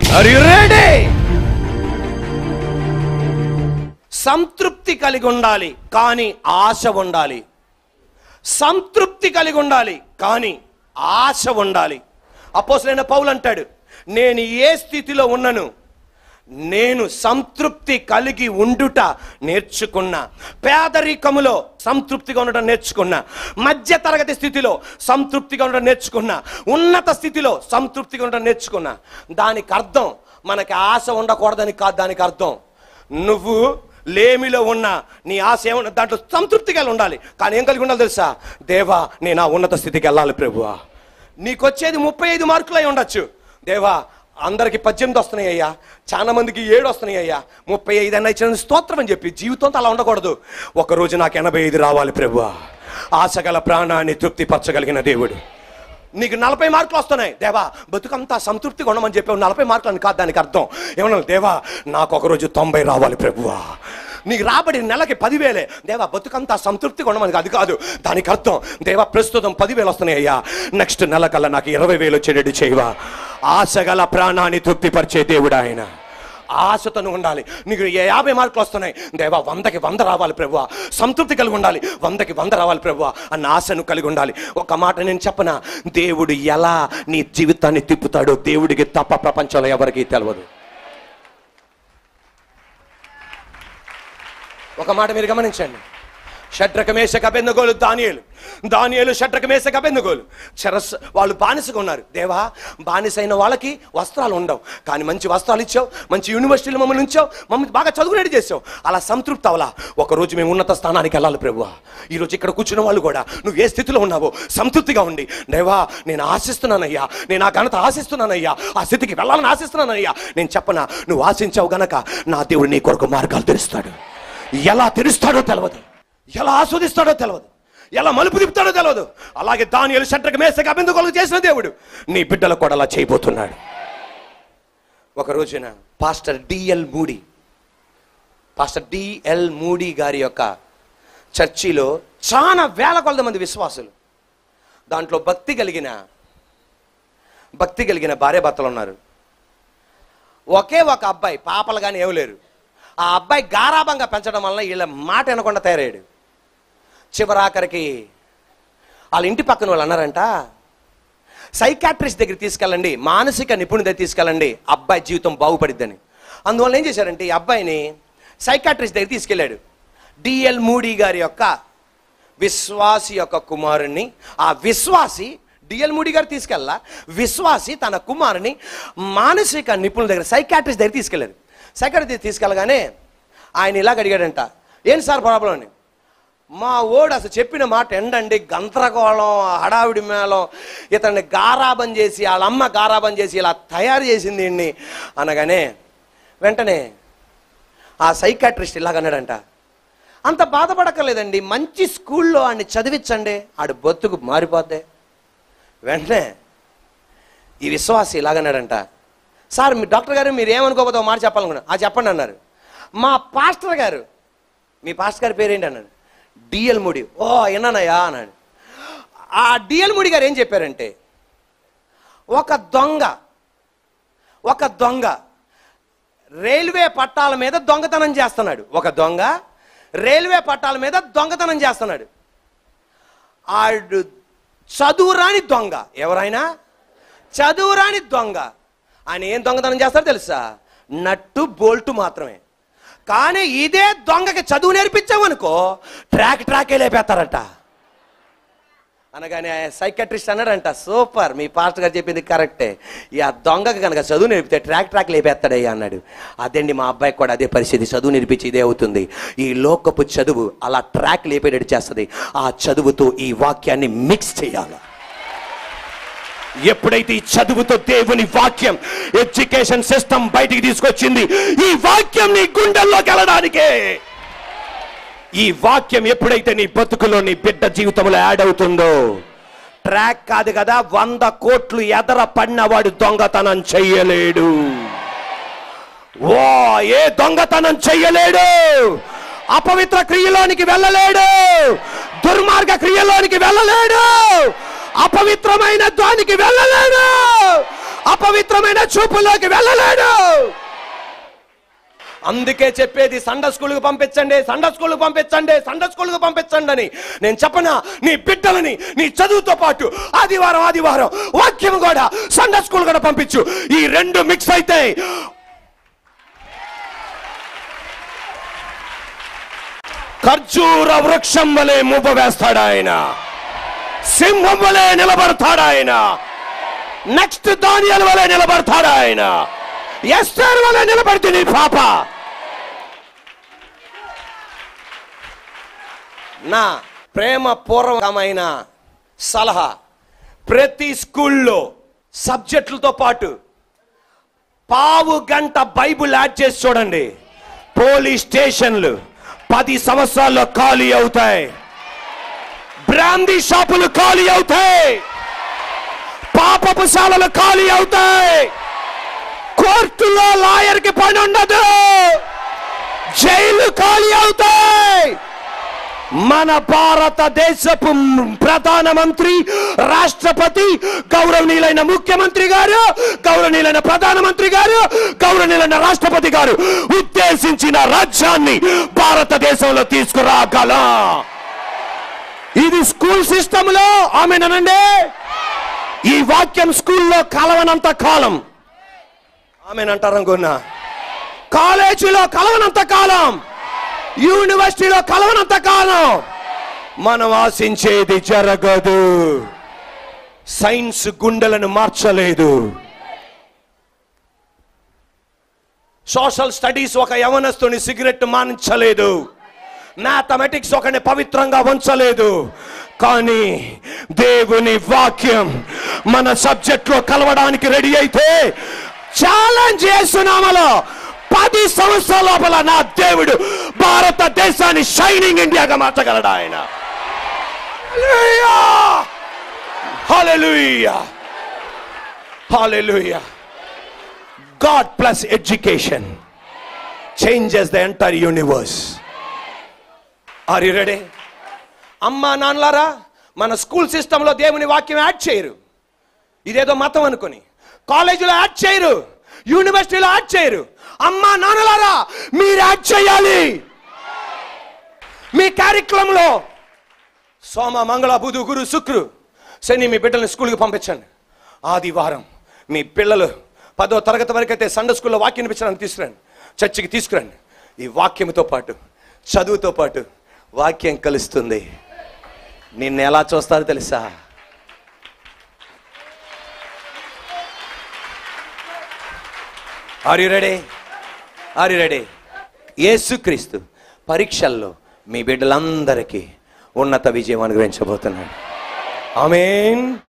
Are you ready సంతృప్తి కలిగి ఉండాలి కానీ ఆశ ఉండాలి సంతృప్తి కలిగి ఉండాలి కానీ ఆశ ఉండాలి అపోసలైన పౌలు అంటాడు నేను ఏ స్థితిలో ఉన్నను నేను సంతృప్తి కలిగి ఉండుట నేర్చుకున్నా పేదరికములో సంతృప్తిగా ఉండటం నేర్చుకున్నా మధ్య తరగతి స్థితిలో సంతృప్తిగా ఉండటం నేర్చుకున్నా ఉన్నత స్థితిలో సంతృప్తిగా ఉండటం నేర్చుకున్నా దానికి అర్థం మనకి ఆశ ఉండకూడదని కాదు దానికి అర్థం నువ్వు లేమిలో ఉన్న నీ ఆశ ఏమన్నా దాంట్లో సంతృప్తి కలిగి ఉండాలి కానీ ఏం కలిగి ఉండాలి తెలుసా దేవా నేను ఆ ఉన్నత స్థితికి వెళ్ళాలి ప్రభువా నీకొచ్చేది ముప్పై ఐదు మార్కులు అయి ఉండొచ్చు దేవా అందరికి పద్దెనిమిది వస్తున్నాయి అయ్యా చాలా మందికి ఏడు వస్తున్నాయి అయ్యా ముప్పై ఐదు అన్న ఇచ్చిన స్తోత్రం అని చెప్పి జీవితంతో అలా ఉండకూడదు ఒకరోజు నాకు ఎనభై ఐదు రావాలి ప్రభువా ఆశగల ప్రాణాన్ని తృప్తిపరచగలిగిన దేవుడు నీకు నలభై మార్కులు వస్తున్నాయి దేవా బతుకంతా సంతృప్తిగా ఉండమని చెప్పావు నలభై మార్కులు అని కాదు దానికి అర్థం ఏమన్నా దేవా నాకు ఒకరోజు తొంభై రావాలి ప్రభువా నీకు రాబడి నెలకి పదివేలే దేవా బతుకంతా సంతృప్తిగా ఉండమని అది కాదు దానికి అర్థం దేవా ప్రస్తుతం పదివేలు వస్తున్నాయి అయ్యా నెక్స్ట్ నెల కల్లా నాకు ఇరవై వేలు వచ్చేటట్టు చేయవా ఆశగల ప్రాణాన్ని తృప్తిపరిచే దేవుడు ఆయన ఆశతో నువ్వు ఉండాలి నీకు ఏ యాభై మార్కులు వస్తున్నాయి దేవా వందకి వంద రావాలి ప్రభువా సంతృప్తి కలిగి ఉండాలి వందకి వంద రావాలి ప్రభువా అన్న ఆశను కలిగి ఉండాలి ఒక మాట నేను చెప్పనా దేవుడు ఎలా నీ జీవితాన్ని తిప్పుతాడో దేవుడికి తప్ప ప్రపంచంలో ఎవరికీ తెలియదు ఒక మాట మీరు గమనించండి షడ్రకమేషక అబెందగోలు దానియేలు దానియేలు షడ్రకమేషక అబెందగోలు చెరస్ వాళ్ళు బానిసగా ఉన్నారు దేవా బానిసైన వాళ్ళకి వస్త్రాలు ఉండవు కానీ మంచి వస్త్రాలు ఇచ్చావు మంచి యూనివర్సిటీలు మమ్మల్ని ఉంచావు మమ్మల్ని బాగా చదువుకునేది చేసావు అలా సంతృప్తి అవలా ఒక రోజు మేము ఉన్నత స్థానానికి వెళ్ళాలి ప్రభువా ఈరోజు ఇక్కడ కూర్చున్న వాళ్ళు కూడా నువ్వు ఏ స్థితిలో ఉన్నావో సంతృప్తిగా ఉండి దేవా నేను ఆశిస్తున్నానయ్యా నేను ఆ ఘనత ఆశిస్తున్నానయ్యా ఆ స్థితికి వెళ్ళాలని ఆశిస్తున్నానయ్యా నేను చెప్పనా నువ్వు ఆశించావు గనక నా దేవుడు నీ కొరకు మార్గాలు తెరుస్తాడు ఎలా తెరుస్తాడో తెలియదు ఎలా ఆస్వాదిస్తాడో తెలియదు ఎలా మలుపు తిప్పుతాడో తెలియదు అలాగే దాని సెంటర్కి మేసకి అభిందుకోలు చేసిన దేవుడు నీ బిడ్డలకు కూడా అలా చేయబోతున్నాడు ఒక రోజున pastor D L Moody pastor D L Moody గారి యొక్క చర్చిలో చాలా వేల కొలది మంది విశ్వాసులు దాంట్లో భక్తి కలిగిన భక్తి కలిగిన భార్యాభర్తలు ఉన్నారు ఒకే ఒక అబ్బాయి పాపలు కానీ ఏమి లేరు ఆ అబ్బాయి గారాభంగా పెంచడం వల్ల వీళ్ళ మాట వినకుండా తయారయ్యాడు చివరాఖరికి వాళ్ళ ఇంటి పక్కన వాళ్ళు అన్నారంట సైకాట్రిస్ట్ దగ్గర తీసుకెళ్ళండి మానసిక నిపుణుడి దగ్గర తీసుకెళ్ళండి అబ్బాయి జీవితం బాగుపడిద్దని అందువల్ల ఏం చేశారంటే ఈ అబ్బాయిని సైకాట్రిస్ట్ దగ్గర తీసుకెళ్ళాడు డిఎల్ మూడీ గారి యొక్క విశ్వాసి యొక్క కుమారుణ్ణి ఆ విశ్వాసి డిఎల్ మూడీ గారు తీసుకెళ్ళా విశ్వాసి తన కుమారుని మానసిక నిపుణుల దగ్గర సైకాట్రిస్ట్ దగ్గర తీసుకెళ్ళారు సైకాట్రిస్ట్ తీసుకెళ్ళగానే ఆయన ఇలాగ అడిగాడంట ఏం సార్ ప్రాబ్లం అని మా ఓడు అసలు చెప్పిన మాట ఎండండి గందరగోళం హడావిడి మేళం ఇతన్ని గారాబం చేసి వాళ్ళ అమ్మ గారాబం చేసి ఇలా తయారు చేసింది ఈయన్ని అనగానే వెంటనే ఆ సైకాట్రిస్ట్ ఇలాగన్నాడంట అంత బాధపడక్కర్లేదండి మంచి స్కూల్లో ఆడిని చదివించండి ఆడు బతుకు మారిపోద్ది వెంటనే ఈ విశ్వాసి ఇలాగన్నాడంట సార్ మీ డాక్టర్ గారు మీరు ఏమనుకోకపోతే ఒక మాట చెప్పాలనుకున్నా ఆ చెప్పండి అన్నారు మా పాస్టర్ గారు మీ పాస్టర్ గారి పేరేంటి అన్నాడు డిఎల్ ముడి ఓ విన్నానయ్యా అన్నాడు ఆ డిఎల్ ముడి గారు ఏం చెప్పారంటే ఒక దొంగ ఒక దొంగ రైల్వే పట్టాల మీద దొంగతనం చేస్తున్నాడు ఒక దొంగ రైల్వే పట్టాల మీద దొంగతనం చేస్తున్నాడు ఆడు చదువురాని దొంగ ఎవరైనా చదువురాని దొంగ ఆయన ఏం దొంగతనం చేస్తాడో తెలుసా నట్టు బోల్టు మాత్రమే కానీ ఇదే దొంగకి చదువు నేర్పించామనుకో ట్రాక్ ట్రాకే లేపేస్తారట అనగానే సైకట్రిస్ట్ అన్నాడంట సూపర్ మీ పాస్టర్ గారు చెప్పింది కరెక్టే ఈ ఆ దొంగకి కనుక చదువు నేర్పితే ట్రాక్ ట్రాక్ లేపేస్తాడయ్యా అన్నాడు అదండి మా అబ్బాయికి కూడా అదే పరిస్థితి చదువు నేర్పించి ఇదే అవుతుంది ఈ లోకపు చదువు అలా ట్రాక్ లేపేటట్టు చేస్తుంది ఆ చదువుతో ఈ వాక్యాన్ని మిక్స్ చేయాలి ఎప్పుడైతే ఈ చదువుతో దేవుని వాక్యం ఎడ్యుకేషన్ సిస్టమ్ బయటికి తీసుకొచ్చింది ఈ వాక్యం నీ గుండెల్లోకి వెళ్ళడానికే ఈ వాక్యం ఎప్పుడైతే నీ బతుకులో నీ బిడ్డ జీవితంలో యాడ్ అవుతుందో ట్రాక్ కాదు కదా వంద కోట్లు ఎదర పడినవాడు దొంగతనం చెయ్యలేడు ఓ ఏ దొంగతనం చెయ్యలేడు అపవిత్ర క్రియలోనికి వెళ్ళలేడు దుర్మార్గ క్రియలోనికి వెళ్ళలేడు అపవిత్రమైన దానికి వెళ్ళలేడు అపవిత్రమైన చూపులోకి వెళ్ళలేడు అందుకే చెప్పేది సండ స్కూల్కి పంపించండి సండ స్కూల్కి పంపించండి సండ స్కూల్కి పంపించండి అని నేను చెప్పనా నీ బిడ్డలని నీ చదువుతో పాటు ఆదివారం ఆదివారం వాక్యం కూడా సండ స్కూల్ కూడా పంపించు ఈ రెండు మిక్స్ అయితే ఖర్జూర వృక్షం వలె మువ్వ వేస్తాడు ఆయన సింహం వలె నిలబడతాడు ఆయన నెక్స్ట్ దానియల్ వలె నిలబడతాడు ఆయన ఎస్టర్ వలె నిలబడితే నీ పాప నా ప్రేమ పూర్వకమైన సలహా ప్రతి స్కూల్లో సబ్జెక్టులతో పాటు పావు గంట బైబుల్ యాడ్ చేసి చూడండి పోలీస్ స్టేషన్లు పది సంవత్సరాల్లో ఖాళీ అవుతాయి బ్రాందీ షాపులు ఖాళీ అవుతాయి పాపపు శాలలు ఖాళీ అవుతాయి కోర్టులో లాయర్ కి పని ఉండదు జైలు ఖాళీ అవుతాయి మన భారతదేశపు ప్రధానమంత్రి రాష్ట్రపతి గౌరవనీయులైన ముఖ్యమంత్రి గారు గౌరవనీయులైన ప్రధానమంత్రి గారు గౌరవనీయులైన రాష్ట్రపతి గారు ఉద్దేశించిన రాజ్యాన్ని భారతదేశంలో తీసుకురాగలం ఇది స్కూల్ సిస్టమ్ లో ఆమెనండి ఈ వాక్యం స్కూల్లో కలవనంత కాలం ఆమెనంటారు అనుకున్నా కాలేజీలో కలవనంత కాలం యూనివర్సిటీలో కలవనంత కాలం మనం ఆశించేది జరగదు సైన్స్ గుండెలను మార్చలేదు సోషల్ స్టడీస్ ఒక యవనస్తుని సిగరెట్ మానించలేదు మ్యాథమెటిక్స్ ఒకని పవిత్రంగా ఉంచలేదు కానీ దేవుని వాక్యం మన సబ్జెక్ట్ లో కలవడానికి రెడీ అయితే ఛాలెంజ్ చేస్తున్నామలో పది సంవత్సరాల లోపల నా దేవుడు భారతదేశాన్ని షైనింగ్ ఇండియాగా మార్చగలడు ఆయన Hallelujah. Hallelujah. God plus education changes the entire universe. Are you ready అమ్మా నాన్నలారా మన స్కూల్ సిస్టంలో దేవుని వాక్యం యాడ్ చేయరు ఇదేదో మతం అనుకొని కాలేజీలో యాడ్ చేయరు యూనివర్సిటీలో యాడ్ చేయరు అమ్మా నాన్నలారా మీరు యాడ్ చేయాలి మీ కార్యక్రమంలో సోమ మంగళ బుధు గురు శుక్రు శని మీ బిడ్డల్ని స్కూల్కి పంపించండి ఆదివారం మీ పిల్లలు పదో తరగతి వరకు అయితే సండే స్కూల్లో వాక్యం వినిపించడానికి తీసుకురండి చర్చికి తీసుకురండి ఈ వాక్యంతో పాటు చదువుతో పాటు వాక్యం కలుస్తుంది నిన్ను ఎలా చూస్తారో తెలుసా are you ready are you ready యేసుక్రీస్తు పరీక్షల్లో మీ బిడ్డలందరికీ ఉన్నత విజయం అనుగ్రహించబోతున్నాడు ఆమెన్